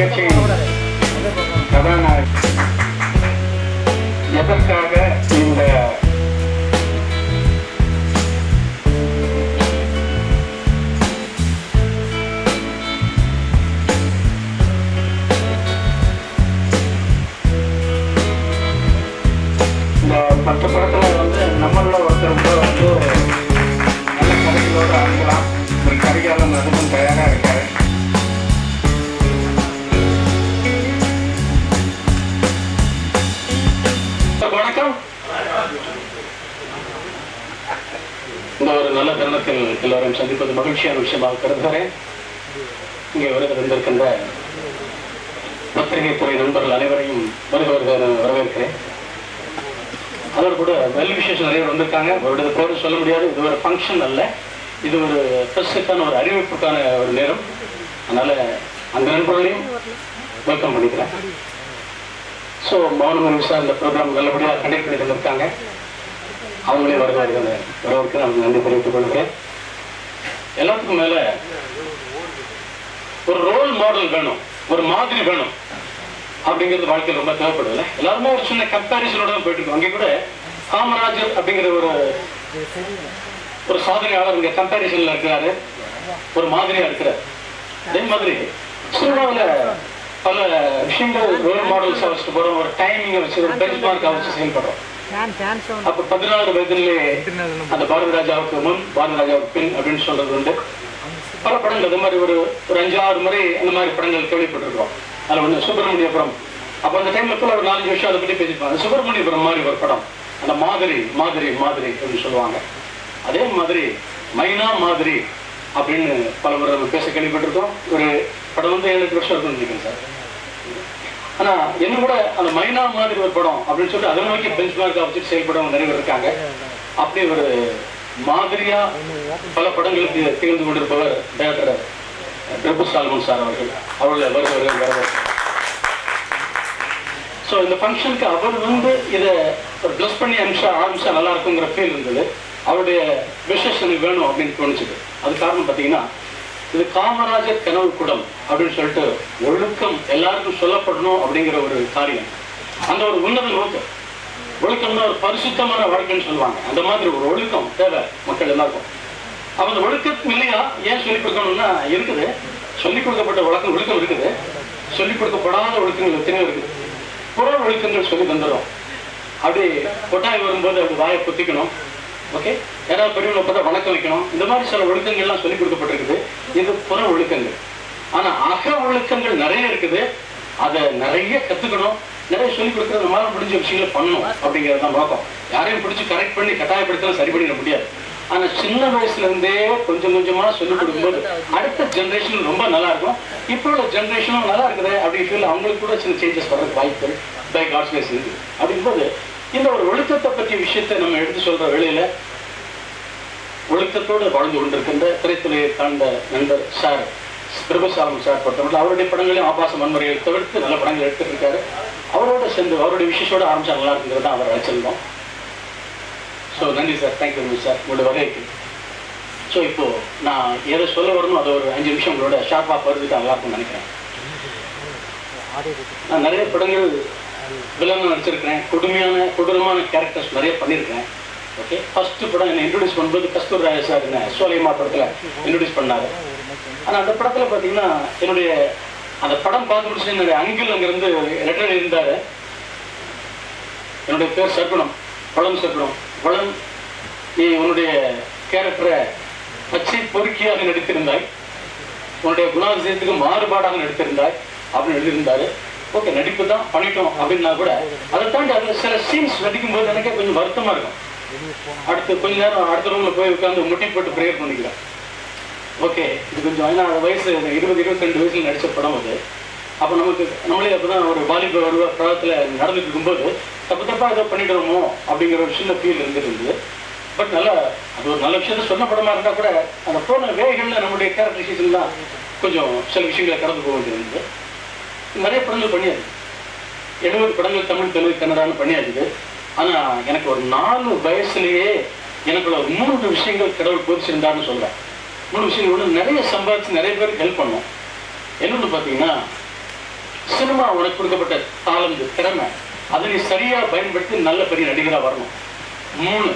கட்சியின் கதாநாயகி எதற்காக இந்த இந்த பத்து படத்துல வந்து நம்மள ஒருத்தர் கூட வந்து நல்ல கதைகளோட அனுப்பலாம் ஒரு கரிகாலம் அதுவும் தயாரா இருக்காரு வணக்கம் இந்த ஒரு நல்ல தருணத்தில் எல்லோரும் சந்திப்பது மகிழ்ச்சியான விஷயமாக கருதுகிறேன் இங்கே வருகை வந்திருக்கின்ற பத்திரிகை துறை நண்பர்கள் அனைவரையும் வருக வருக என வரவேற்கிறேன் அதோடு கூட வெல் விஷயம் நிறைய பேர் வந்திருக்காங்க அவருடைய பேர் சொல்ல முடியாது இது ஒரு ஃபங்க்ஷன் அல்ல இது ஒரு ப்ரெஸ்ஸுக்கான ஒரு அறிவிப்புக்கான ஒரு நேரம் அதனால அந்த நண்பர்களையும் வெல்கம் பண்ணிக்கிறேன் ஸோ மௌனம் விசா இந்த ப்ரோக்ராம் நல்லபடியாக கண்டக்ட் பண்ணி தந்திருக்காங்க அவங்களே வருக வருக வரவருக்கு நான் நன்றி தெரிவித்துக் கொள்கிறேன் எல்லாத்துக்கும் மேல ஒரு ரோல் மாடல் வேணும் ஒரு மாதிரி வேணும் அப்படிங்கிறது வாழ்க்கையில் ரொம்ப தேவைப்படுதுல்ல எல்லாருமே ஒரு சின்ன கம்பேரிசனோட தான் போயிட்டு இருக்கோம் அங்கே கூட காமராஜர் அப்படிங்கிற ஒரு ஒரு சாதனையாளர் இங்க கம்பேரிசன்ல இருக்கிறாரு ஒரு மாதிரியா இருக்கிறார் அதே மாதிரி சினிமாவில் பல விஷயங்கள் ரோல் மாடல்ஸா வச்சுட்டு போறோம் ஒரு டைமிங்கை வச்சு ஒரு பெஞ்ச் மார்க்கா வச்சு செயல்படுறோம் ஃபேன் ஃபேன் சவுண்ட் அப்ப பதினாறு வயதிலே அந்த பாரதி ராஜாவுக்கு முன் பாரதி ராஜாவுக்கு பின் அப்படின்னு சொல்றது உண்டு பல படங்கள் அது மாதிரி ஒரு ஒரு அஞ்சு ஆறு முறை அந்த மாதிரி படங்கள் கேள்விப்பட்டிருக்கோம் அதுல வந்து சுப்பிரமணியபுரம் அப்ப அந்த டைம்ல கூட ஒரு நாலஞ்சு வருஷம் அதை பத்தி பேசிப்பாங்க சுப்பிரமணியபுரம் மாதிரி ஒரு படம் அந்த மாதிரி மாதிரி மாதிரி அப்படின்னு சொல்லுவாங்க அதே மாதிரி மைனா மாதிரி அப்படின்னு பல முறை நம்ம பேச கேள்விப்பட்டிருக்கோம் ஒரு படம் வந்து ஏழு எட்டு வருஷம் இருக்கும்னு நினைக்கிறேன் சார் ஆனா என்ன கூட அந்த மைனா மாதிரி ஒரு படம் அப்படின்னு சொல்லிட்டு அதை நோக்கி பெஞ்ச் மார்க்கா வச்சுட்டு செயல்படவங்க நிறைய பேர் இருக்காங்க அப்படி ஒரு மாதிரியா பல படங்களுக்கு திகழ்ந்து கொண்டிருப்பவர் டேரக்டர் பிரபு சால்மன் சார் அவர்கள் அவர்கள் வருகிறவர்கள் வரவர் ஸோ இந்த ஃபங்க்ஷனுக்கு அவர் வந்து இதை ஒரு ட்ரெஸ் பண்ணி அனுப்பிச்சா ஆரம்பிச்சா நல்லா இருக்குங்கிற ஃபீல் இருந்தது அவருடைய விஷஸ் எனக்கு வேணும் அப்படின்னு தோணுச்சுது அது காரணம் பார்த்தீங்கன்னா இது காமராஜர் கனவு குடம் அப்படின்னு சொல்லிட்டு ஒழுக்கம் எல்லாருக்கும் சொல்லப்படணும் அப்படிங்கிற ஒரு காரியம் அந்த ஒரு உன்னத நோக்கம் ஒழுக்கம்னா ஒரு பரிசுத்தமான வாழ்க்கைன்னு சொல்லுவாங்க அந்த மாதிரி ஒரு ஒழுக்கம் தேவை மக்கள் எல்லாருக்கும் அப்ப அந்த ஒழுக்கம் இல்லையா ஏன் சொல்லிக் கொடுக்கணும்னா இருக்குது சொல்லிக் கொடுக்கப்பட்ட ஒழுக்கம் ஒழுக்கம் இருக்குது சொல்லிக் கொடுக்கப்படாத ஒழுக்கங்கள் எத்தனையோ இருக்குது புற ஒழுக்கங்கள் சொல்லி தந்துடும் அப்படி கொட்டாய் வரும்போது அப்படி வாயை குத்திக்கணும் ஓகே யாராவது பெரியவங்களை பார்த்தா வணக்கம் வைக்கணும் இந்த மாதிரி சில ஒழுக்கங்கள்லாம் சொல்லிக் கொடுக்கப்பட்டிருக்குது இது புற ஒழுக்கங்கள் ஆனா அக ஒழுக்கங்கள் நிறைய இருக்குது அதை நிறைய கத்துக்கணும் நிறைய சொல்லிக் கொடுக்கறது நம்மளால முடிஞ்ச விஷயங்களை பண்ணணும் அப்படிங்கிறது தான் நோக்கம் யாரையும் பிடிச்சி கரெக்ட் பண்ணி கட்டாயப்படுத்தலாம் சரி பண்ணிட முடியாது ஆனா சின்ன வயசுல இருந்தே கொஞ்சம் கொஞ்சமா சொல்லிக் கொடுக்கும்போது அடுத்த ஜென்ரேஷன் ரொம்ப நல்லா இருக்கும் இப்போ உள்ள ஜென்ரேஷனும் நல்லா இருக்குது அப்படி ஃபீல் அவங்களுக்கு கூட சின்ன சேஞ்சஸ் வர்றதுக்கு வாய்ப்புகள் பை காட்ஸ் பிளேஸ் இருக்கு அப்படிங்கும்போது இந்த ஒரு ஒழுக்கத்தை பற்றிய விஷயத்தை நம்ம எடுத்து சொல்ற வேளையில ஒழுக்கத்தோடு வாழ்ந்து கொண்டிருக்கின்ற திரைத்துறையை தாண்ட நண்பர் சார் பிரபுசாலம் சார் பொறுத்தவரை அவருடைய படங்களையும் ஆபாச வன்முறையை தவிர்த்து நல்ல படங்கள் எடுத்துட்டு இருக்காரு அவரோட சேர்ந்து அவருடைய விசேஷோட ஆரம்பிச்சா நல்லா இருக்குங்கிறது தான் அவர் அழைச்சிருந்தோம் ஸோ நன்றி சார் தேங்க்யூ வெரி சார் உங்களுடைய வகைக்கு ஸோ இப்போ நான் எதை சொல்ல வரணும் அதை ஒரு அஞ்சு நிமிஷம் உங்களோட ஷார்ப்பாக பருந்துட்டு நல்லா இருக்கும்னு நினைக்கிறேன் நான் நிறைய படங்கள் வில்லன் நடிச்சிருக்கிறேன் கொடுமையான கொடூரமான கேரக்டர்ஸ் நிறைய பண்ணியிருக்கேன் ஓகே ஃபர்ஸ்ட் படம் என்னை இன்ட்ரடியூஸ் பண்ணும்போது கஸ்தூர் ராஜா சார் என்ன சோலைமா படத்தில் இன்ட்ரடியூஸ் பண்ணாரு ஆனால் அந்த படத்தில் பார்த்தீங்கன்னா என்னுடைய அந்த படம் பார்த்து முடிச்சு என்னுடைய அங்கிள் அங்கிருந்து லெட்டர் இருந்தார் என்னுடைய பேர் சர்க்குணம் பழம் சர்க்குணம் பழம் நீ உன்னுடைய கேரக்டரை பச்சை பொறுக்கியாக நடித்திருந்தாய் உன்னுடைய குணாதிசயத்துக்கு மாறுபாடாக நடித்திருந்தாய் அப்படின்னு எழுதியிருந்தாரு ஓகே நடிப்பு தான் பண்ணிட்டோம் அப்படின்னா கூட அதை தாண்டி அதுல சில சீன்ஸ் நடிக்கும்போது எனக்கே கொஞ்சம் வருத்தமா இருக்கும் அடுத்து கொஞ்ச நேரம் அடுத்த ரூம்ல போய் உட்காந்து முட்டி போட்டு ப்ரேயர் பண்ணிக்கிறேன் ஓகே இது கொஞ்சம் ஏன்னா வயசு இருபது இருபத்தி ரெண்டு வயசுல நடிச்ச படம் அது அப்போ நமக்கு நம்மளே அப்பதான் ஒரு வாலிப ஒரு காலத்துல நடந்துட்டு இருக்கும்போது தப்பு தப்பா ஏதோ பண்ணிடுறோமோ அப்படிங்கிற ஒரு சின்ன ஃபீல் இருந்துட்டு இருந்தது பட் நல்லா அது ஒரு நல்ல விஷயத்த சொன்ன படமா இருந்தா கூட அந்த போன வேகங்கள்ல நம்முடைய கேரக்டரைசேஷன் தான் கொஞ்சம் சில விஷயங்களை கடந்து போக வேண்டியிருந்தது நிறைய படங்கள் பண்ணியாச்சு எழுபது படங்கள் தமிழ் தெலுங்கு கன்னடான்னு பண்ணியாச்சு ஆனா எனக்கு ஒரு நாலு வயசுலயே எனக்குள்ள ஒரு மூன்று விஷயங்கள் கடவுள் போதிச்சிருந்தாருன்னு சொல்றேன் மூணு விஷயங்கள் ஒண்ணு நிறைய சம்பாதிச்சு நிறைய பேருக்கு ஹெல்ப் பண்ணோம் என்னொன்னு பார்த்தீங்கன்னா சினிமா உனக்கு கொடுக்கப்பட்ட தாளந்து திறமை அதை நீ சரியா பயன்படுத்தி நல்ல பெரிய நடிகரா வரணும் மூணு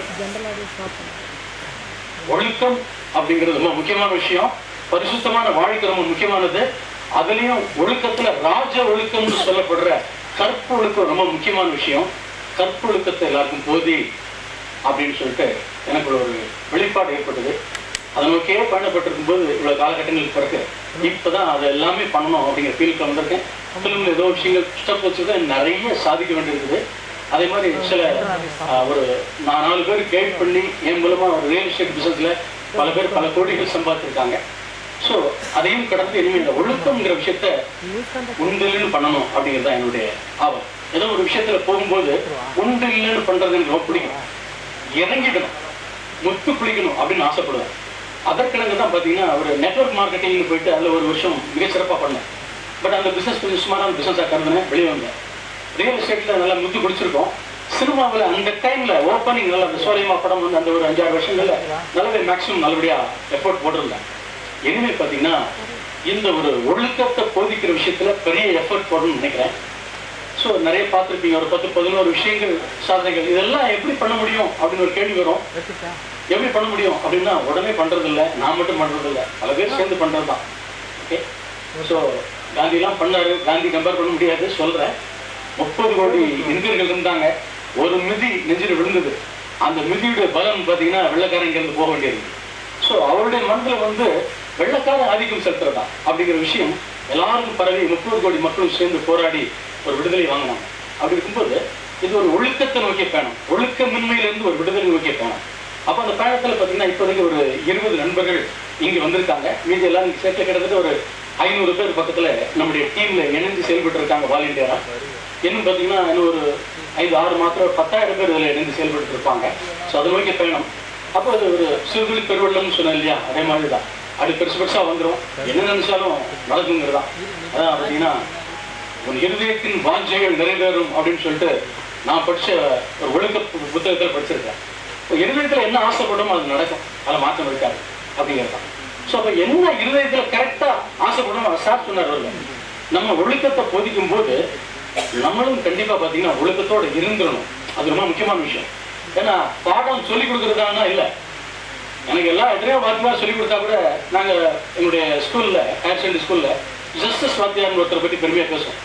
ஒழுக்கம் அப்படிங்கிறது ரொம்ப முக்கியமான விஷயம் பரிசுத்தமான வாழ்க்கை ரொம்ப முக்கியமானது அதுலயும் ஒழுக்கத்துல ராஜ ஒழுக்கம்னு சொல்லப்படுற கற்பு ஒழுக்கம் ரொம்ப முக்கியமான விஷயம் கற்பு ஒழுக்கத்தை எல்லாருக்கும் போதி அப்படின்னு சொல்லிட்டு எனக்கு ஒரு வெளிப்பாடு ஏற்பட்டது அதை நோக்கியே பயணப்பட்டிருக்கும் போது இவ்வளவு காலகட்டங்களுக்கு பிறகு இப்பதான் அதை எல்லாமே பண்ணணும் அப்படிங்கிற ஃபீலுக்கு வந்திருக்கேன் ஃபிலிம்ல ஏதோ விஷயங்கள் ஸ்டெப் வச்சுருக்கேன் நிறைய சாதிக்க வேண்டியிருக்குது அதே மாதிரி சில ஆஹ், ஒரு நான் நாலு பேர் கைட் பண்ணி என் மூலமா ஒரு ரியல் எஸ்டேட் பிசினஸ்ல பல பேர் பல கோடிகள் சம்பாதிச்சிருக்காங்க ஸோ அதையும் கடந்து இனிமேல் இந்த ஒழுக்கம்ங்கிற விஷயத்த உண்டு இல்லைன்னு பண்ணணும் அப்படிங்கிறது தான் என்னுடைய ஆவல் ஏதோ ஒரு விஷயத்துல போகும்போது உண்டு இல்லைன்னு பண்றது எனக்கு ரொம்ப பிடிக்கும் இறங்கிடணும் முத்து குளிக்கணும் அப்படின்னு ஆசைப்படுவேன் அதற்கிணங்க தான் பார்த்தீங்கன்னா ஒரு நெட்வொர்க் மார்க்கெட்டிங்னு போயிட்டு அதில் ஒரு வருஷம் மிகச்சிறப்பாக பண்ணேன் பட் அந்த பிஸ்னஸ் கொஞ்சம் சுமாரான பிஸ்னஸாக கருதுனேன் வெளியே வந்தேன் ரியல் எஸ்டேட்டில் நல்லா முத்து குடிச்சிருக்கோம் சினிமாவில் அந்த டைமில் ஓப்பனிங் நல்லா அந்த சோரியமா படம் வந்து அந்த ஒரு அஞ்சாறு வருஷங்கள்ல நல்லாவே மேக்ஸிமம் நல்லபடியாக எஃபோர்ட் போட்டிருந்தேன் இனிமேல் பார்த்தீங்கன்னா இந்த ஒரு ஒழுக்கத்தை போதிக்கிற விஷயத்துல பெரிய எஃபர்ட் போடணும்னு நினைக்கிறேன் ஸோ நிறைய பார்த்துருப்பீங்க ஒரு பத்து பதினோரு விஷயங்கள் சாதனைகள் இதெல்லாம் எப்படி பண்ண முடியும் அப்படின்னு ஒரு கேள்வி வரும் எப்படி பண்ண முடியும் அப்படின்னா உடனே பண்றது இல்ல நான் மட்டும் பண்றது இல்ல பல பேர் சேர்ந்து பண்றது தான் ஓகே ஸோ காந்திலாம் பண்ணாரு காந்தி கம்பேர் பண்ண முடியாது சொல்றேன் முப்பது கோடி இந்தியர்கள் இருந்தாங்க ஒரு மிதி நெஞ்சில் விழுந்தது அந்த மிதியுடைய பலம் பார்த்தீங்கன்னா வெள்ளக்காரன் இங்கிருந்து போக வேண்டியது ஸோ அவருடைய மனதில் வந்து வெள்ளக்காரன் ஆதிக்கம் செலுத்துறதா அப்படிங்கிற விஷயம் எல்லாருக்கும் பரவி முப்பது கோடி மக்களும் சேர்ந்து போராடி ஒரு விடுதலை வாங்கினாங்க அப்படி இருக்கும்போது இது ஒரு ஒழுக்கத்தை நோக்கிய பயணம் ஒழுக்கமின்மையிலிருந்து ஒரு விடுதலை நோக்கிய பயணம் அப்போ அந்த பயணத்துல பார்த்தீங்கன்னா இப்போதைக்கு ஒரு இருபது நண்பர்கள் இங்க வந்திருக்காங்க மீதி எல்லாம் இங்க சேர்த்து கிட்டத்தட்ட ஒரு ஐநூறு பேர் பக்கத்துல நம்முடைய டீம்ல இணைந்து செயல்பட்டு இருக்காங்க வாலண்டியரா இன்னும் பார்த்தீங்கன்னா இன்னும் ஒரு ஐந்து ஆறு மாத்திரம் ஒரு பத்தாயிரம் பேர் இதில் இணைந்து செயல்பட்டு இருப்பாங்க ஸோ அதை நோக்கிய பயணம் அப்போ அது ஒரு சிறுதுளி பெருவெள்ளம்னு சொன்னேன் இல்லையா அதே மாதிரி தான் அது பெருசு பெருசா வந்துடும் என்ன நினைச்சாலும் நடக்குங்கிறது தான் அதான் பார்த்தீங்கன்னா உன் இருதயத்தின் வாஞ்சைகள் நிறைவேறும் அப்படின்னு சொல்லிட்டு நான் படிச்ச ஒரு ஒழுக்க பு- புத்தகத்துல படிச்சிருக்கேன் இப்போ இருதயத்துல என்ன ஆசைப்படும் அது நடக்கும் அதில் மாற்றம் இருக்காது அப்படிங்கிறது தான் ஸோ அப்போ என்ன இருதயத்துல கரெக்டா ஆசைப்படும் அதை சார் சொன்னார் அவர்ல. நம்ம ஒழுக்கத்தை போதிக்கும் போது நம்மளும் கண்டிப்பா பார்த்தீங்கன்னா ஒழுக்கத்தோட இருந்துடணும் அது ரொம்ப முக்கியமான விஷயம் ஏன்னா பாடம் சொல்லி கொடுக்கறதானா இல்லை எனக்கு எல்லா எத்தனையோ வாத்தியார் சொல்லி கொடுத்தா கூட நாங்க எங்களுடைய ஸ்கூல்ல ஹையர் செகண்டரி ஸ்கூல்ல ஜஸ்டிஸ் வாத்தியார்னு ஒருத்தரை பற்றி பெருமையா பேசுவோம்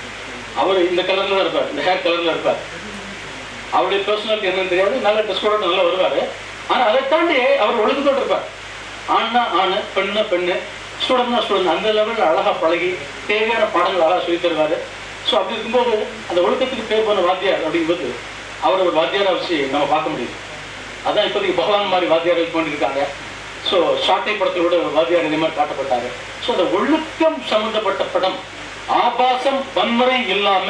அவர் இந்த கலர்ல தான் இருப்பார் இந்த ஹேர் கலர்ல இருப்பார் அவருடைய பர்சனாலிட்டி என்னன்னு தெரியாது நல்ல ட்ரெஸ்கோட நல்லா வருவாரு ஆனா அதை தாண்டி அவர் ஒழுக்கத்தோடு இருப்பார் ஆண்னா ஆணு பெண்ணா பெண்ணு ஸ்டூடெண்ட்னா ஸ்டூடெண்ட் அந்த லெவலில் அழகா பழகி தேவையான பாடங்கள் அழகா சொல்லி தருவாரு ஸோ அப்படி இருக்கும்போது அந்த ஒழுக்கத்துக்கு பேர் போன வாத்தியார் அப்படிங்கும்போது அவரை ஒரு வாத்தியாரா வச்சு நம்ம பார்க்க முடியுது அதான் இப்போதைக்கு பகவான் மாதிரி வாத்தியார்கள் கொண்டிருக்காங்க ஸோ சாட்டை படத்தில் கூட ஒரு வாத்தியார் இதே மாதிரி காட்டப்பட்டாரு ஸோ அந்த ஒழுக்கம் சம்பந்தப்பட்ட படம் ஆபாசம் வன்முறை இல்லாம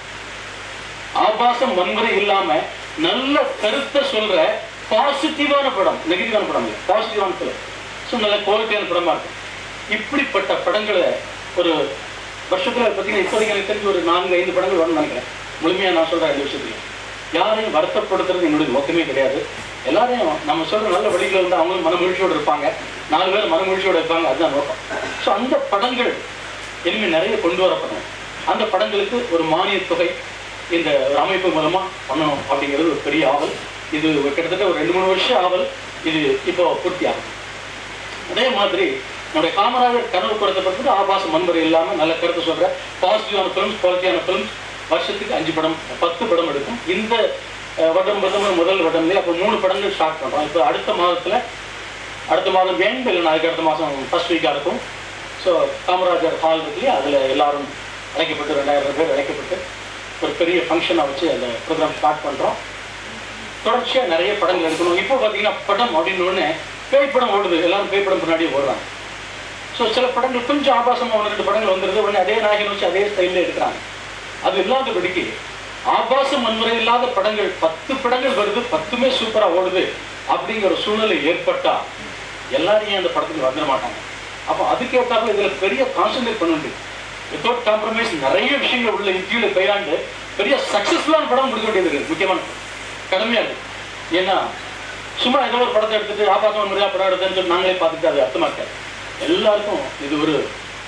ஆபாசம் வன்முறை இல்லாம நல்ல கருத்தை சொல்ற பாசிட்டிவான படம் நெகட்டிவான படம் இல்லை பாசிட்டிவான படம் ஸோ நல்ல குவாலிட்டியான படமா இருக்கும் இப்படிப்பட்ட படங்களை ஒரு வருஷத்துல பார்த்தீங்கன்னா இப்போதைக்கு எனக்கு தெரிஞ்சு ஒரு நான்கு ஐந்து படங்கள் வரும்னு நினைக்கிறேன் முழுமையா நான் சொல்றேன் இந்த விஷயத்துல யாரையும் வருத்தப்படுத்துறது என்னுடைய நோக்கமே கிடையாது எல்லாரையும் நம்ம சொல்ற நல்ல வழிகள் வந்து அவங்களும் மனமகிழ்ச்சியோடு இருப்பாங்க நாலு பேர் மனமகிழ்ச்சியோடு இருப்பாங்க அதுதான் நோக்கம் ஸோ அந்த படங்கள் இனிமேல் நிறைய கொண்டு வரப்படும் அந்த படங்களுக்கு ஒரு மானிய தொகை இந்த ஒரு அமைப்பு மூலமா பண்ணணும் அப்படிங்கிறது ஒரு பெரிய ஆவல் இது ஒரு கிட்டத்தட்ட ஒரு ரெண்டு மூணு வருஷம் ஆவல் இது இப்போ பூர்த்தி ஆகும் அதே மாதிரி நம்முடைய காமராஜர் கனவு கொடுத்தப்பட்டது ஆபாச மண்புரை இல்லாம நல்ல கருத்து சொல்ற பாசிட்டிவான ஃபிலிம்ஸ் குவாலிட்டியான ஃபிலிம்ஸ் வருஷத்துக்கு அஞ்சு படம் பத்து படம் எடுக்கும் இந்த அஹ், வருடம் பார்த்தோம்னா முதல் வருடம்லேயே அப்போ மூணு படங்கள் ஸ்டார்ட் பண்றோம் இப்போ அடுத்த மாதத்துல அடுத்த மாதம் எண்ட் இல்லைன்னா அதுக்கு அடுத்த மாதம் ஃபர்ஸ்ட் வீக்காக இருக்கும் ஸோ காமராஜர் ஹால் இருக்கு இல்லையா அதில் எல்லாரும் அழைக்கப்பட்டு ரெண்டாயிரம் பேர் அழைக்கப்பட்டு ஒரு பெரிய ஃபங்க்ஷனை வச்சு அந்த ப்ரோக்ராம் ஸ்டார்ட் பண்ணுறோம் தொடர்ச்சியாக நிறைய படங்கள் எடுக்கணும் இப்போ பார்த்தீங்கன்னா படம் அப்படின்னு உடனே பேய் படம் ஓடுது எல்லாரும் பேய் படம் பின்னாடியே ஓடுறாங்க ஸோ சில படங்கள் கொஞ்சம் ஆபாசமாக ஒன்று ரெண்டு படங்கள் வந்துருது உடனே அதே நாயகன் வச்சு அதே ஸ்டைலில் எடுக்கிறாங்க அது இல்லாதபடிக்கு ஆபாசம் வன்முறை இல்லாத படங்கள் பத்து படங்கள் வருது பத்துமே சூப்பரா ஓடுது அப்படிங்கிற ஒரு சூழ்நிலை ஏற்பட்டா எல்லாரையும் அந்த படத்துக்கு வந்துட மாட்டாங்க அப்போ அதுக்கேற்றாப்புல இதுல பெரிய கான்சென்ட்ரேட் பண்ண வேண்டியது வித்தவுட் காம்ப்ரமைஸ் நிறைய விஷயங்கள் உள்ள யுக்திகளை கையாண்டு பெரிய சக்சஸ்ஃபுல்லான படம் கொடுக்க வேண்டியது இருக்கு முக்கியமான கடமையா இருக்கு ஏன்னா சும்மா ஏதோ ஒரு படத்தை எடுத்துட்டு ஆபாசம் வன்முறையா படம் எடுத்தேன்னு சொல்லி நாங்களே பார்த்துட்டு அது அர்த்தமா இருக்காது எல்லாருக்கும் இது ஒரு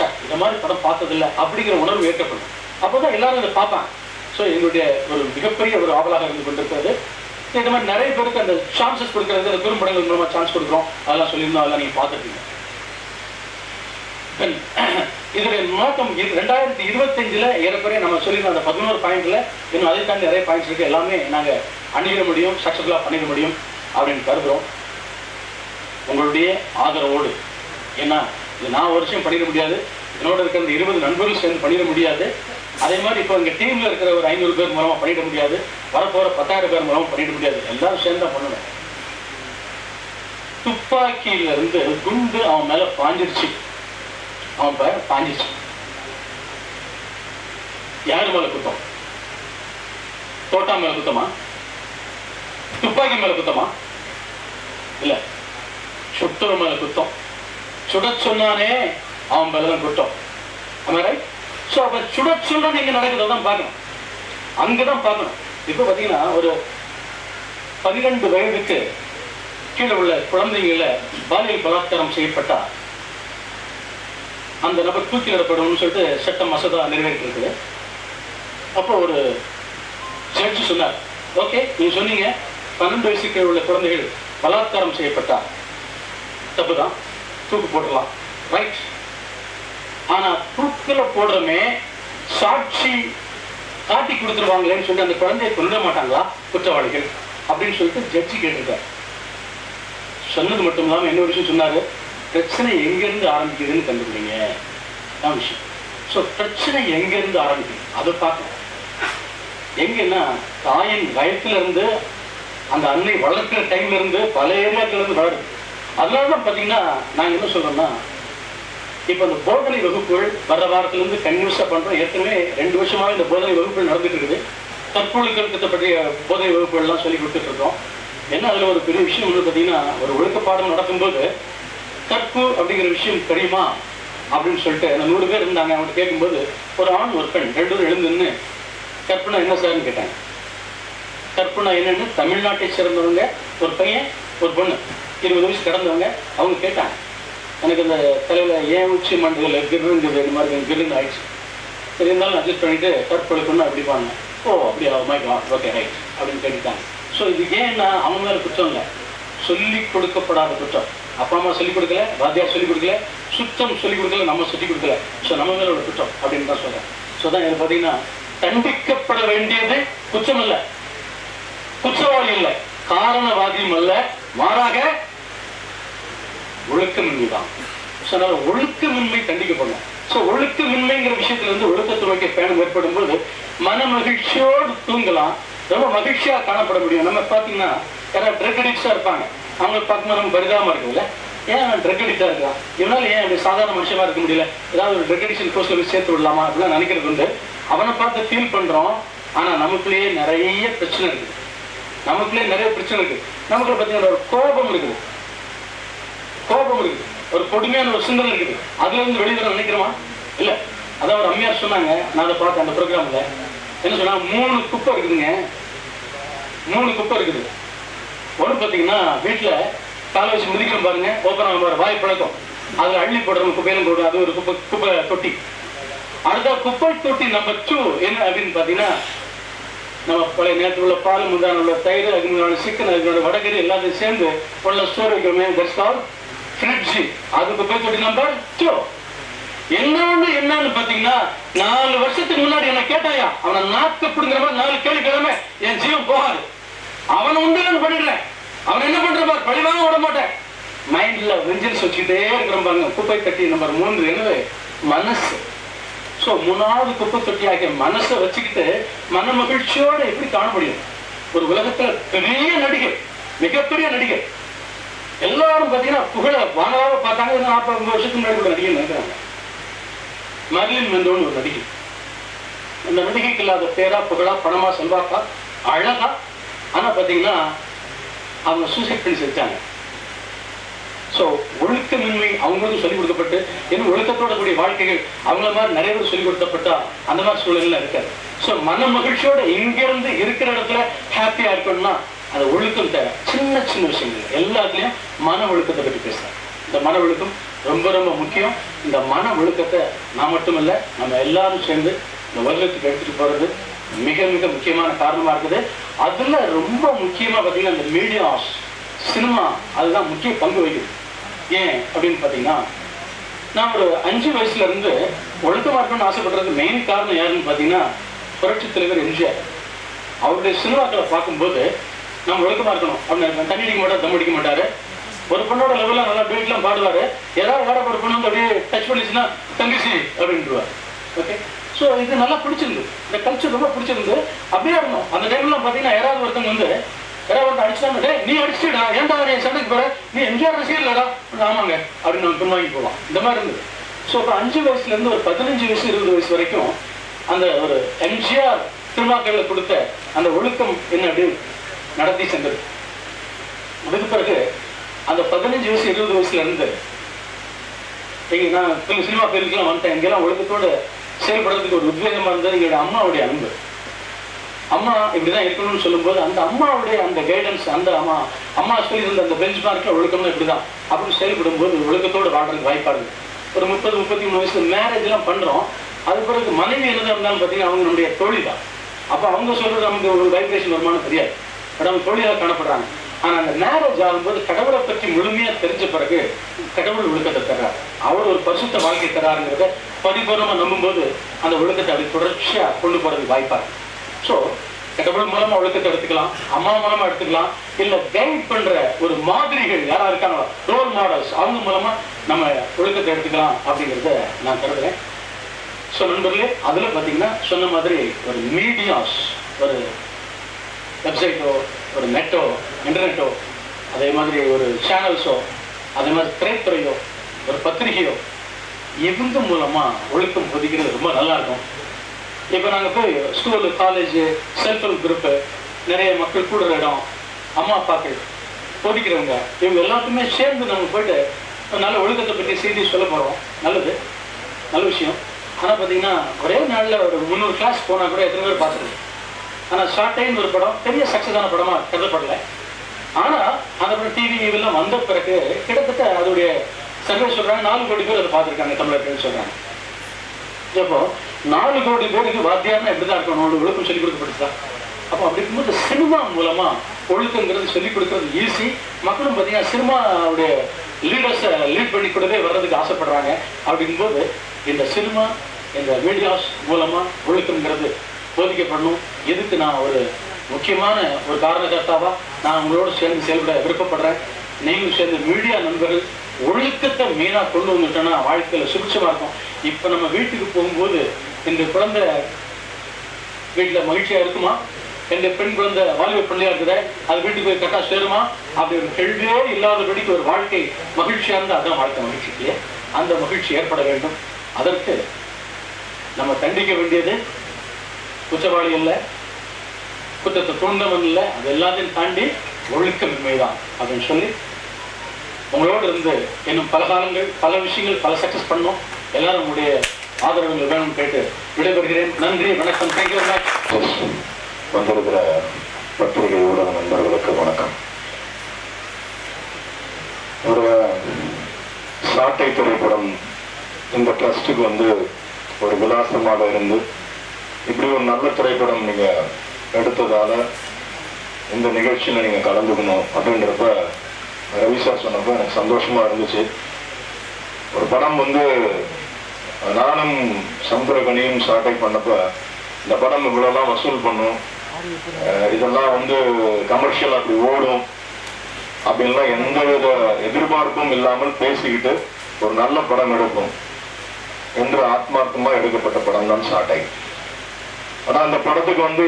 "ச்சே, இந்த மாதிரி படம் பார்த்ததில்ல அப்படிங்கிற உணர்வு ஏற்படும் அப்போதான் எல்லாரும் இதை பார்ப்பாங்க ஸோ எங்களுடைய ஒரு மிகப்பெரிய ஒரு ஆவலாக இருந்து கொண்டிருக்கிறது இந்த மாதிரி நிறைய பேருக்கு அந்த சான்சஸ் கொடுக்கறது அந்த குறும்படங்கள் மூலமா சான்ஸ் கொடுக்குறோம் அதெல்லாம் சொல்லியிருந்தோம் அதெல்லாம் நீங்க பார்த்துருக்கீங்க Then, இதோடைய நோக்கம் இரு- ரெண்டாயிரத்தி இருபத்தஞ்சுல ஏறக்குறைய நம்ம சொல்லியிருந்த அந்த பதினோரு பாயிண்ட்ல இன்னும் அதை தாண்டி நிறைய பாயிண்ட்ஸ் இருக்கு எல்லாமே நாங்க அணுகிட முடியும் சக்சஸ்ஃபுல்லா பண்ணிட முடியும் அப்படின்னு கருதுறோம் உங்களுடைய ஆதரவோடு ஏன்னா இது நான் ஒரு விஷயம் பண்ணிட முடியாது என்னோட இருக்கிற இந்த இருபது நண்பர்கள் சேர்ந்து பண்ணிட முடியாது அதே மாதிரி இப்போ இங்க டீம்ல இருக்கிற ஒரு ஐநூறு பேர் மூலமா பண்ணிட முடியாது வரப்போற பத்தாயிரம் பேர் மூலமா பண்ணிட முடியாது எல்லாரும் சேர்ந்து தான் பண்ணணும் துப்பாக்கியில இருந்து குண்டு அவன் மேல பாஞ்சிருச்சு அவன் பேர் பாஞ்சிருச்சு யாரு மேல குத்தம் தோட்டா மேல குத்தமா துப்பாக்கி மேல குத்தமா இல்ல சுட்டவர் மேல குத்தம் சுட சொன்னானே அவன் மேலதான் குத்தம் ரைட் ஸோ அப்ப சுட சொல்ற நீங்க நடக்கிறத தான் பார்க்கணும் அங்கதான் பார்க்கணும் இப்போ பாத்தீங்கன்னா ஒரு பன்னிரெண்டு வயதுக்கு கீழே உள்ள குழந்தைங்கள பாலியல் பலாத்காரம் செய்யப்பட்டா அந்த நபர் தூக்கிலிடப்படணும்னு சொல்லிட்டு சட்ட மசோதா நிறைவேற்றி இருக்குது அப்போ ஒரு ஜட்ஜி சொன்னார் ஓகே நீங்க சொன்னீங்க பன்னெண்டு வயசுக்கு கீழே உள்ள குழந்தைகள் பலாத்காரம் செய்யப்பட்டா தப்புதான் தூக்கு போடலாம் ரைட் ஆனா தூக்கில போடுறமே சாட்சி காட்டி கொடுத்துருவாங்களேன்னு சொல்லி அந்த குழந்தையை கொல்ல மாட்டாங்களா குற்றவாளிகள் அப்படின்னு சொல்லிட்டு ஜட்ஜி கேட்டிருக்காரு சொன்னது மட்டும் இல்லாம இன்னொரு விஷயம் சொன்னாரு பிரச்சனை எங்க இருந்து ஆரம்பிக்குதுன்னு கண்டுபிடிங்க அதான் விஷயம் ஸோ பிரச்சனை எங்க இருந்து ஆரம்பிக்குது அதை பார்க்கணும் எங்கன்னா தாயின் வயத்துல இருந்து அந்த அன்னை வளர்க்கிற டைம்ல இருந்து பல ஏரியாக்கள்ல இருந்து வளருது அதனால தான் பாத்தீங்கன்னா நாங்க என்ன சொல்றோம்னா இப்ப இந்த போதனை வகுப்புகள் வர வாரத்துல இருந்து கன்யூஸா பண்றோம் ஏற்கனவே ரெண்டு வருஷமாவே இந்த போதனை வகுப்புகள் நடந்துட்டு இருக்குது தற்பொழுது பற்றிய போதனை வகுப்புகள் எல்லாம் சொல்லி கொடுத்துட்டு இருக்கோம் என்ன அதுல ஒரு பெரிய விஷயம் வந்து பாத்தீங்கன்னா ஒரு ஒழுக்க பாடம் நடக்கும்போது கற்பு அப்படிங்கிற விஷயம் தெரியுமா அப்படின்னு சொல்லிட்டு அந்த நூறு பேர் இருந்தாங்க அவங்க கேட்கும்போது ஒரு ஆண் ஒரு பெண் ரெண்டு பேரும் எழுந்து நின்னு கற்புனா என்ன சார்னு கேட்டாங்க கற்புனா என்னன்னு தமிழ்நாட்டை சேர்ந்தவங்க ஒரு பையன் ஒரு பொண்ணு இருபது வயசு கடந்தவங்க அவங்க கேட்டாங்க எனக்கு இந்த தலையில ஏன் உச்சி மண்டல கிருங்குது இந்த மாதிரி கிருன்னு ஆயிடுச்சு சரி இருந்தாலும் அட்ஜஸ்ட் பண்ணிட்டு கற்பொழுக்கணும் அப்படி பண்ணேன் ஓ அப்படியா மைக் ஓகே ரைட் அப்படின்னு கேட்டுட்டாங்க ஸோ இது ஏன்னா அவங்க மேல குற்றம் இல்லை சொல்லி கொடுக்கப்படாத குற்றம் அப்பா அம்மா சொல்லிக் கொடுக்கல வாத்தியார் சொல்லிக் கொடுக்கல சுத்தம் சொல்லிக் கொடுக்கல நம்ம சொல்லிக் கொடுக்கல ஸோ நம்ம மேல ஒரு குற்றம் அப்படின்னு தான் சொல்றேன் ஸோ தான் இது பார்த்தீங்கன்னா தண்டிக்கப்பட வேண்டியது குற்றம் இல்லை குற்றவாளி இல்லை காரணவாதியும் அல்ல மாறாக ஒழுக்கமின்மை தான் ஸோ அதனால ஒழுக்கமின்மை கண்டிக்கப்படும் ஸோ ஒழுக்கமின்மைங்கிற விஷயத்துல இருந்து ஒழுக்கத்தை நோக்கிய பயணம் ஏற்படும் போது மன மகிழ்ச்சியோடு தூங்கலாம் ரொம்ப மகிழ்ச்சியா காணப்பட முடியும் நம்ம பார்த்தீங்கன்னா யாராவது ட்ரக் அடிக்ஸா இருப்பாங்க அவங்களை பார்க்கும்போது நம்ம பரிதாபமா இருக்குல்ல ஏன் அவன் ட்ரக் அடிக்டா இருக்கான் இவனால ஏன் அப்படி சாதாரண மனுஷமா இருக்க முடியல ஏதாவது ஒரு ட்ரக் அடிக்ஷன் கோர்ஸ்ல போய் சேர்த்து விடலாமா அப்படிலாம் நினைக்கிறது உண்டு அவனை பார்த்து ஃபீல் பண்றோம் ஆனா நமக்குள்ளேயே நிறைய பிரச்சனை இருக்குது நமக்குள்ளேயே நிறைய பிரச்சனை இருக்கு நமக்குள்ள பார்த்தீங்கன்னா ஒரு கோபம் இருக்குது கோபம் இருக்குது ஒரு கொடுமையான ஒரு சிந்தனை இருக்குது அதுல இருந்து வெளியில நினைக்கிறோமா இல்ல அதான் ஒரு அம்மையார் சொன்னாங்க நான் அதை பார்த்தேன் அந்த ப்ரோக்ராம்ல என்ன சொன்னா மூணு குப்பை இருக்குதுங்க மூணு குப்பை இருக்குது ஒண்ணு பாத்தீங்கன்னா வீட்டுல காலை வச்சு மிதிக்கிறோம் பாருங்க ஓப்பன் ஆகும் பாரு வாய் பழக்கம் அதுல அள்ளி போடுறோம் குப்பையிலும் போடுறோம் அது ஒரு குப்பை குப்பை தொட்டி அடுத்த குப்பை தொட்டி நம்பர் டூ என்ன அப்படின்னு பாத்தீங்கன்னா நம்ம பழைய நேரத்தில் உள்ள பால் முந்தான உள்ள தயிர் அதுக்கு முன்னாடி சிக்கன் அதுக்கு முன்னாடி வடகறி எல்லாத்தையும் சேர்ந்து உள்ள ஸ்டோர் வைக்கிறோமே தட்ஸ் கால் ஃப்ரிட்ஜ் அதுக்கு போய் தொட்டி நம்பர் டூ என்னன்னு என்னன்னு பாத்தீங்கன்னா நாலு வருஷத்துக்கு முன்னாடி என்ன கேட்டாயா அவனை நாக்கு பிடுங்கிற மாதிரி நாலு கேள்வி கிழமை என் ஜீவன் போகாது அவனை உண்டு பண்ணிடுறேன் அவன் என்ன பண்ற பாரு பழிவாங்க விட மாட்டேன் மைண்ட்ல வெஞ்சன்ஸ் வச்சுக்கிட்டே இருக்கிற பாருங்க குப்பை கட்டி நம்பர் மூன்று என்னது மனசு சோ மூணாவது குப்பை தொட்டி ஆகிய மனசை வச்சுக்கிட்டு மன மகிழ்ச்சியோட எப்படி காண முடியும் ஒரு உலகத்துல பெரிய நடிகர் மிகப்பெரிய நடிகர் எல்லாரும் பாத்தீங்கன்னா புகழ வானலாக பார்த்தாங்க இது நாற்பது ஐம்பது வருஷத்துக்கு முன்னாடி ஒரு நடிகை நினைக்கிறாங்க மர்லின் மெண்டோன்னு ஒரு நடிகை அந்த நடிகைக்கு இல்லாத பேரா புகழா பணமா செல்வாக்கா அழகா ஆனா பாத்தீங்கன்னா அவங்க சூசைட் பண்ணி செஞ்சாங்க ஸோ ஒழுக்கமின்மை அவங்களுக்கும் சொல்லிக் கொடுக்கப்பட்டு இன்னும் ஒழுக்கத்தோட கூடிய வாழ்க்கைகள் அவங்கள மாதிரி நிறைய பேர் சொல்லிக் கொடுத்தப்பட்டா அந்த மாதிரி சூழல்ல இருக்காது ஸோ மன மகிழ்ச்சியோட இங்கிருந்து இருக்கிற இடத்துல ஹாப்பியா இருக்கணும்னா அது ஒழுக்கம் தேவை சின்ன சின்ன விஷயங்கள் எல்லாத்துலயும் மன ஒழுக்கத்தை பற்றி பேசுறேன் இந்த மன ஒழுக்கம் ரொம்ப ரொம்ப முக்கியம் இந்த மன ஒழுக்கத்தை நான் மட்டும் இல்லை நம்ம எல்லாரும் சேர்ந்து இந்த உலகத்துக்கு எடுத்துட்டு போறது மிக மிக முக்கியமான காரணமா இருக்குது அதுல ரொம்ப முக்கியமா பார்த்தீங்கன்னா இந்த மீடியாஸ் சினிமா அதுதான் முக்கிய பங்கு வகிக்குது ஏன் அப்படின்னு பார்த்தீங்கன்னா நான் ஒரு அஞ்சு வயசுல இருந்து ஒழுக்கமா இருக்கணும்னு ஆசைப்படுறது மெயின் காரணம் யாருன்னு பார்த்தீங்கன்னா புரட்சி தலைவர் எம்ஜிஆர் அவருடைய சினிமாக்களை பார்க்கும்போது நம்ம ஒழுக்கமா இருக்கணும் அப்படின்னு தண்ணி அடிக்க மாட்டார் தம் அடிக்க மாட்டாரு ஒரு பொண்ணோட லெவலில் நல்லா பீட்லாம் பாடுவாரு ஏதாவது வேற ஒரு பொண்ணு வந்து அப்படியே டச் பண்ணிச்சுன்னா தங்கச்சி அப்படின்ட்டுருவார் ஓகே ஸோ இது நல்லா பிடிச்சிருந்து இந்த கல்ச்சர் ரொம்ப பிடிச்சிருந்து அப்படியே இருந்தோம் அந்த டைம்லாம் பார்த்தீங்கன்னா யாராவது ஒருத்தங்க வந்து யாராவது ஒருத்தன் அடிச்சாங்க டேய் நீ அடிச்சிடா ஏன்டா நீ சண்டைக்கு போற நீ எம்ஜிஆர் ரசிகர்லடா ஆமாங்க அப்படின்னு நம்ம பின்வாங்கி போகலாம் இந்த மாதிரி இருந்தது ஸோ இப்போ அஞ்சு வயசுல இருந்து ஒரு பதினஞ்சு வயசு இருபது வயசு வரைக்கும் அந்த ஒரு எம்ஜிஆர் திருமாக்கள்ல கொடுத்த அந்த ஒழுக்கம் என்ன அப்படி நடத்தி சென்றது அதுக்கு பிறகு அந்த பதினஞ்சு வயசு இருபது வயசுல இருந்து எங்க நான் சில சினிமா பேருக்குலாம் வந்துட்டேன் இங்கெல்லாம் ஒழுக்கத்தோட செயல்படுறதுக்கு ஒரு உத்வேகமா இருந்தது எங்களுடைய அம்மாவுடைய அன்பு அம்மா இப்படிதான் இருக்கணும்னு சொல்லும்போது அந்த அம்மாவுடைய அந்த கைடன்ஸ் அந்த அம்மா அம்மா சொல்லியிருந்த அந்த பெஞ்ச் மார்க்ல ஒழுக்கம்னா இப்படிதான் அப்படி செயல்படும் போது ஒழுக்கத்தோட வாழ்றதுக்கு வாய்ப்பா இருக்கு ஒரு முப்பது முப்பத்தி மூணு வயசுல மேரேஜ் எல்லாம் பண்றோம் அது பிறகு மனைவி என்னதான் இருந்தாலும் பார்த்தீங்கன்னா அவங்க நம்முடைய தோழி தான் அப்போ அவங்க சொல்றது நமக்கு ஒரு வைப்ரேஷன் வருமானம் தெரியாது பட் அவங்க தோழியாக காணப்படுறாங்க ஆனா அந்த மேரேஜ் ஆகும்போது கடவுளை பற்றி முழுமையா தெரிஞ்ச பிறகு கடவுள் ஒழுக்கத்தை தர்றாரு அவர் ஒரு பரிசுத்த வாழ்க்கை தராருங்கிறத பரிபூர்ணமா நம்பும்போது அந்த ஒழுக்கத்தை அப்படி தொடர்ச்சியா கொண்டு போறதுக்கு வாய்ப்பா இருக்கு ஸோ கடவுள் மூலமா ஒழுக்கத்தை எடுத்துக்கலாம் அம்மா மூலமா எடுத்துக்கலாம் இல்ல கைட் பண்ற ஒரு மாதிரிகள் யாரா இருக்காங்களோ ரோல் மாடல்ஸ் அவங்க மூலமா நம்ம ஒழுக்கத்தை எடுத்துக்கலாம் அப்படிங்கிறத நான் கருதுறேன் ஸோ நண்பர்களே அதுல பாத்தீங்கன்னா சொன்ன மாதிரி ஒரு மீடியாஸ் ஒரு வெப்சைட்டோ ஒரு நெட்டோ இன்டர்நெட்டோ அதே மாதிரி ஒரு சேனல்ஸோ அதே மாதிரி திரைத்துறையோ ஒரு பத்திரிகையோ இவங்க மூலமா ஒழுக்கம் பொதிக்கிறது ரொம்ப நல்லா இருக்கும் இப்போ நாங்கள் போய் school college self help group நிறைய மக்கள் கூடுற இடம் அம்மா அப்பாக்கள் போதிக்கிறவங்க இவங்க எல்லாத்துக்குமே சேர்ந்து நம்ம போயிட்டு ஒரு நல்ல ஒழுக்கத்தை பற்றி செய்தி சொல்ல போகிறோம் நல்லது நல்ல விஷயம் ஆனால் பார்த்தீங்கன்னா ஒரே நாளில் ஒரு முந்நூறு கிளாஸ் போனால் கூட எத்தனை பேர் பார்த்துருக்கு ஆனால் ஷார்ட் டைம் ஒரு படம் பெரிய சக்ஸஸான படமாக கருதப்படல ஆனால் அந்த படம் டிவி இதெல்லாம் வந்த பிறகு கிட்டத்தட்ட அதோடைய சர்வே சொல்கிறாங்க நாலு கோடி பேர் அதை பார்த்துருக்காங்க தமிழர்கள் சொல்கிறாங்க அப்போ நாலு கோடி பேருக்கு வாத்தியார்னா எப்படிதான் இருக்கணும் ஒரு ஒழுக்கம் சொல்லிக் கொடுக்கப்பட்டுதா அப்போ அப்படி இருக்கும்போது சினிமா மூலமா ஒழுக்கங்கிறது சொல்லிக் கொடுக்கறது ஈஸி மக்களும் பார்த்தீங்கன்னா சினிமாவுடைய லீடர்ஸை லீட் பண்ணி கூடவே வர்றதுக்கு ஆசைப்படுறாங்க அப்படிங்கும்போது இந்த சினிமா இந்த மீடியாஸ் மூலமா ஒழுக்கங்கிறது போதிக்கப்படணும் எதுக்கு நான் ஒரு முக்கியமான ஒரு காரணகர்த்தாவா நான் உங்களோட சேர்ந்து செயல்பட விருப்பப்படுறேன் நீங்களும் சேர்ந்து மீடியா நண்பர்கள் ஒழுக்கத்தை மெயினா கொண்டு வந்துட்டோம்னா வாழ்க்கையில சுபிட்சமா இருக்கும் இப்ப நம்ம வீட்டுக்கு போகும்போது இந்த குழந்தை வீட்டுல மகிழ்ச்சியா இருக்குமா எந்த பெண் குழந்தை வாலிப பிள்ளையா இருக்குதே அது வீட்டுக்கு போய் கரெக்டா சேருமா அப்படி ஒரு கேள்வியே இல்லாதபடிக்கு ஒரு வாழ்க்கை மகிழ்ச்சியா இருந்தா அதான் வாழ்க்கை மகிழ்ச்சி இல்லையா அந்த மகிழ்ச்சி ஏற்பட வேண்டும் அதற்கு நம்ம தண்டிக்க வேண்டியது குற்றவாளி இல்லை குற்றத்தை தூண்டவன் இல்லை அது எல்லாத்தையும் தாண்டி ஒழுக்கமின்மை தான் அப்படின்னு சொல்லி உங்களோடு இருந்து இன்னும் பல காலங்கள் பல விஷயங்கள் பல சக்சஸ் பண்ணோம் எல்லாரும் உங்களுடைய ஆதரவுகள் வேணும்னு கேட்டு விடைபெறுகிறேன் நன்றி வணக்கம் தேங்க்யூ வந்திருக்கிற பத்திரிகை ஊடக நண்பர்களுக்கு வணக்கம் ஒரு சாட்டை திரைப்படம் இந்த ட்ரஸ்ட்டுக்கு வந்து ஒரு விலாசமாக இருந்து இப்படி ஒரு நல்ல திரைப்படம் நீங்க எடுத்ததால இந்த நிகழ்ச்சியில நீங்க கலந்துக்கணும் அப்படின்றப்ப ரவி சார் சொன்னப்ப எனக்கு சந்தோஷமா இருந்துச்சு ஒரு படம் வந்து நானும் சமுத்திரகனியும் சாட்டை பண்ணப்ப இந்த படம் இவ்வளவுதான் வசூல் பண்ணும் அஹ் இதெல்லாம் வந்து கமர்ஷியல் அப்படி ஓடும் அப்படின்லாம் எந்த வித எதிர்பார்ப்பும் இல்லாமல் பேசிக்கிட்டு ஒரு நல்ல படம் எடுப்போம் என்று ஆத்மார்த்தமா எடுக்கப்பட்ட படம் தான் சாட்டை ஆனா அந்த படத்துக்கு வந்து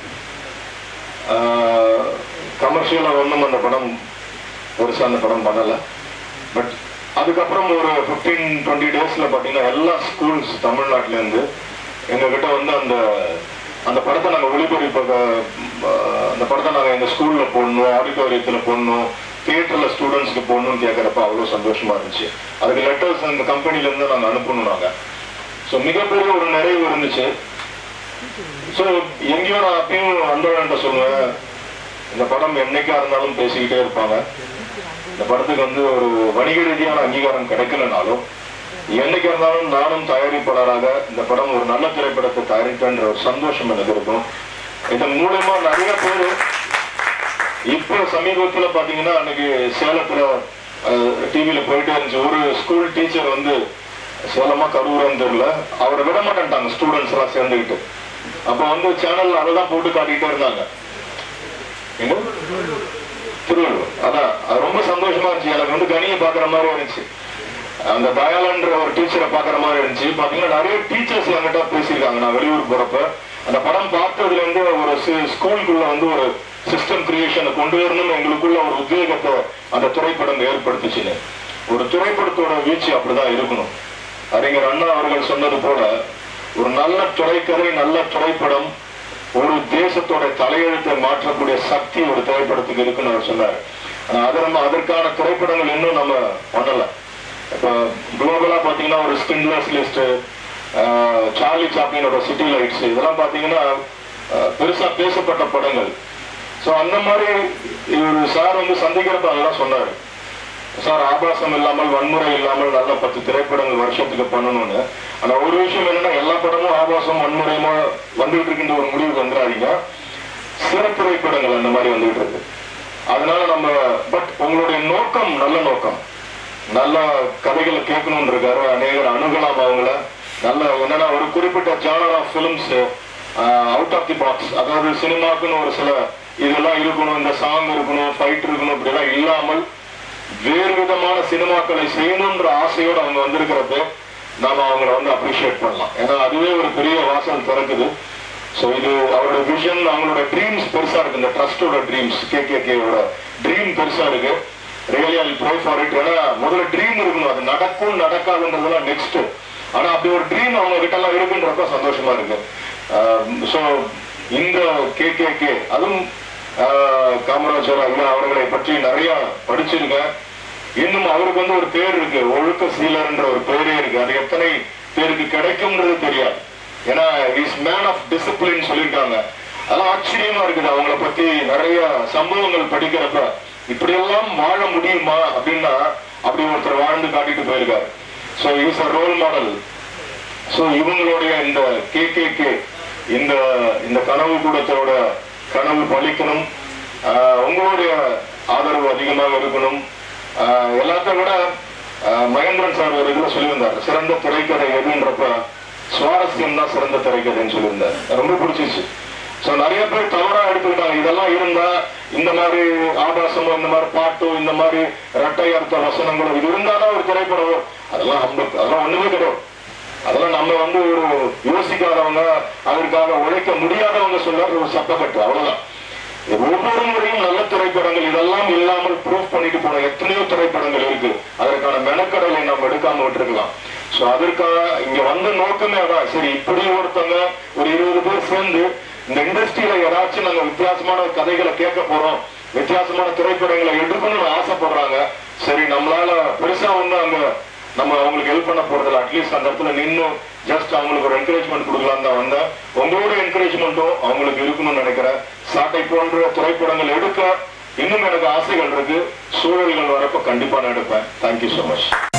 கமர்ஷியலா ஒன்றும் அந்த படம் பெருசா அந்த படம் பண்ணல பட் அதுக்கப்புறம் ஒரு ஃபிஃப்டீன் டுவெண்ட்டி டேஸ்ல பாத்தீங்கன்னா எல்லா ஸ்கூல்ஸ் தமிழ்நாட்டுல இருந்து எங்க கிட்ட வந்து அந்த அந்த படத்தை நாங்க ஒளிபரப்ப அஹ், அந்த படத்தை நாங்க எங்க ஸ்கூல்ல போடணும் ஆடிட்டோரியத்துல போடணும் தியேட்டர்ல ஸ்டூடெண்ட்ஸ்க்கு போடணும்னு கேட்கறப்ப அவ்வளவு சந்தோஷமா இருந்துச்சு அதுக்கு லெட்டர்ஸ் அந்த கம்பெனில இருந்து நாங்க அனுப்பணும் நாங்க ஸோ மிகப்பெரிய ஒரு நிறைவு இருந்துச்சு ஸோ எங்கேயோ நான் அப்பயும் அன்பழகன்ட்ட சொல்லுவேன் இந்த படம் என்னைக்கா இருந்தாலும் பேசிக்கிட்டே இருப்பாங்க இந்த படத்துக்கு வந்து ஒரு வணிக ரீதியான அங்கீகாரம் கிடைக்கலனாலும் என்னைக்கு இருந்தாலும் நானும் தயாரிப்பாளராக இந்த படம் ஒரு நல்ல திரைப்படத்தை தயாரித்தேன்ற ஒரு சந்தோஷம் எனக்கு இருக்கும் இதன் மூலமா நிறைய பேர் இப்போ சமீபத்துல பாத்தீங்கன்னா அன்னைக்கு சேலத்துல டிவியில போயிட்டே இருந்துச்சு ஒரு ஸ்கூல் டீச்சர் வந்து சேலமா கரூரன்னு தெரியல அவரை விட மாட்டேன்ட்டாங்க ஸ்டூடெண்ட்ஸ் எல்லாம் சேர்ந்துக்கிட்டு அப்ப வந்து சேனல்ல அதை தான் போட்டு காட்டிக்கிட்டே இருந்தாங்க எங்க திருவள்ளுவர் அதான் அது ரொம்ப சந்தோஷமா இருந்துச்சு எனக்கு வந்து கனியை பாக்குற மாதிரி இருந்துச்சு அந்த தயாளன்ற ஒரு டீச்சரை பாக்குற மாதிரி இருந்துச்சு பாத்தீங்கன்னா நிறைய டீச்சர்ஸ் என்கிட்ட பேசியிருக்காங்க நான் வெளியூர் போறப்ப அந்த படம் பார்த்ததுல இருந்து ஒரு ஸ்கூலுக்குள்ள வந்து ஒரு சிஸ்டம் கிரியேஷனை கொண்டு வரணும்னு எங்களுக்குள்ள ஒரு உத்வேகத்தை அந்த திரைப்படம் ஏற்படுத்துச்சுன்னு ஒரு திரைப்படத்தோட வீழ்ச்சி அப்படிதான் இருக்கணும் அறிஞர் அண்ணா அவர்கள் சொன்னது போல ஒரு நல்ல திரைக்கதை நல்ல திரைப்படம் ஒரு தேசத்தோட தலையெழுத்தை மாற்றக்கூடிய சக்தி ஒரு திரைப்படத்துக்கு இருக்குன்னு அவர் சொன்னார் ஆனா அது நம்ம அதற்கான திரைப்படங்கள் இன்னும் நம்ம பண்ணல இப்போ குளோபலா பாத்தீங்கன்னா ஒரு ஸ்கின்லெஸ் லிஸ்ட் சார்லி சாப்ளினோட சிட்டி லைட்ஸ் இதெல்லாம் பாத்தீங்கன்னா அஹ், பெருசா பேசப்பட்ட படங்கள் சோ அந்த மாதிரி இவர் சார் வந்து சந்திக்கிறப்ப அதெல்லாம் சொன்னாரு சார் ஆபாசம் இல்லாமல் வன்முறை இல்லாமல் நல்ல பத்து திரைப்படங்கள் வருஷத்துக்கு பண்ணணும்னு ஆனா ஒரு விஷயம் என்னன்னா எல்லா படமும் ஆபாசம் வன்முறையுமா வந்துகிட்டு இருக்கின்ற ஒரு முடிவுக்கு வந்துடாதீங்க சிறு திரைப்படங்கள் அந்த மாதிரி வந்துகிட்டு இருக்கு அதனால நம்ம பட் உங்களுடைய நோக்கம் நல்ல நோக்கம் நல்ல கதைகளை கேட்கணும்னு இருக்காரு அநேகர் அணுகலாம் அவங்கள நல்ல என்னன்னா ஒரு குறிப்பிட்ட genre of films out of the box அதாவது சினிமாக்குன்னு ஒரு சில இதெல்லாம் இருக்கணும் இந்த சாங் இருக்கணும் ஃபைட் இருக்கணும் இப்படிலாம் இல்லாமல் வேறு விதமான சினிமாக்களை செய்யணுன்ற ஆசையோடு அவங்க வந்திருக்கிறப்ப நாம அவங்கள வந்து அப்ரிஷியேட் பண்ணலாம் ஏன்னா அதுவே ஒரு பெரிய வாசல் திறக்குது ஸோ இது அவரோட விஷன் அவங்களோட ட்ரீம்ஸ் பெருசா இருக்கு இந்த ட்ரஸ்டோட ட்ரீம்ஸ் கே கே கேவோட ட்ரீம் பெருசா இருக்கு really I pray for it ஏன்னா முதல்ல ட்ரீம் இருக்கணும் அது நடக்கும் நடக்காதுன்றதெல்லாம் நெக்ஸ்ட் ஆனா அப்படி ஒரு ட்ரீம் அவங்க கிட்ட எல்லாம் இருக்குன்றப்ப சந்தோஷமா இருக்கு ஸோ இந்த கே கே கே அதுவும் ஆஹ், காமராஜர் ஐயா அவர்களை பற்றி நிறைய படிச்சிருக்கேன் இன்னும் அவருக்கு வந்து ஒரு பேர் இருக்கு ஒழுக்க சீலர்ன்ற ஒரு பேரே இருக்கு அது எத்தனை பேருக்கு கிடைக்கும்ன்றது தெரியாது ஏன்னா இஸ் மேன் ஆஃப் டிசிப்ளின் சொல்லியிருக்காங்க அதெல்லாம் ஆச்சரியமா இருக்குது அவங்கள பத்தி நிறைய சம்பவங்கள் படிக்கிறப்ப இப்படியெல்லாம் வாழ முடியுமா அப்படின்னா அப்படி ஒருத்தர் வாழ்ந்து காட்டிட்டு போயிருக்காரு so is a role model so இவங்களுடைய இந்த கே கே கே இந்த இந்த கனவு கூடத்தோட கனவு பலிக்கணும் ஆஹ் உங்களுடைய ஆதரவு அதிகமாக இருக்கணும் ஆஹ் எல்லாத்த விட ஆஹ் மகேந்திரன் சார் ஒரு இதுல சொல்லியிருந்தார் சிறந்த திரைக்கதை எதுன்றப்ப சுவாரஸ்யம் தான் சிறந்த திரைக்கதைன்னு சொல்லியிருந்தார் ரொம்ப பிடிச்சிச்சு சோ நிறைய பேர் தவறா எடுத்துக்கிட்டாங்க இதெல்லாம் இருந்தா இந்த மாதிரி ஆபாசமோ இந்த மாதிரி பாட்டோ இந்த மாதிரி இரட்டை அர்த்த வசனங்களோ இது இருந்தாதான் ஒரு திரைப்படம் வரும். அதெல்லாம் நம்ம அதெல்லாம் ஒண்ணுமே கிடையாது அதெல்லாம் நம்ம வந்து ஒரு யோசிக்காதவங்க அதற்காக உழைக்க முடியாதவங்க சொல்ற ஒரு சப்பக்கட்டு அவ்வளவுதான் இது ஒவ்வொரு முறையும் நல்ல திரைப்படங்கள் இதெல்லாம் இல்லாமல் ப்ரூவ் பண்ணிட்டு போன எத்தனையோ திரைப்படங்கள் இருக்கு அதற்கான மெனக்கடலை நம்ம எடுக்காம விட்டுருக்கலாம் சோ அதற்காக இங்க வந்த நோக்கமே அதான் சரி இப்படி ஒருத்தவங்க ஒரு இருபது பேர் சேர்ந்து இந்த இண்டஸ்ட்ரியில ஏதாச்சும் நாங்க வித்தியாசமான கதைகளை கேட்க போறோம் வித்தியாசமான திரைப்படங்களை எடுக்கணும்னு ஆசைப்படுறாங்க சரி நம்மளால பெருசா ஒண்ணு அங்க நம்ம அவங்களுக்கு ஹெல்ப் பண்ண போறதில்ல அட்லீஸ்ட் அந்த இடத்துல நின்னு ஜஸ்ட் அவங்களுக்கு ஒரு என்கரேஜ்மெண்ட் கொடுக்கலாம் தான் வந்தேன் உங்களோட என்கரேஜ்மெண்ட்டும் அவங்களுக்கு இருக்கணும்னு நினைக்கிறேன் சாட்டை போன்ற திரைப்படங்கள் எடுக்க இன்னும் எனக்கு ஆசைகள் இருக்கு சூழல்கள் வரப்ப கண்டிப்பா நான் எடுப்பேன் தேங்க்யூ so மச்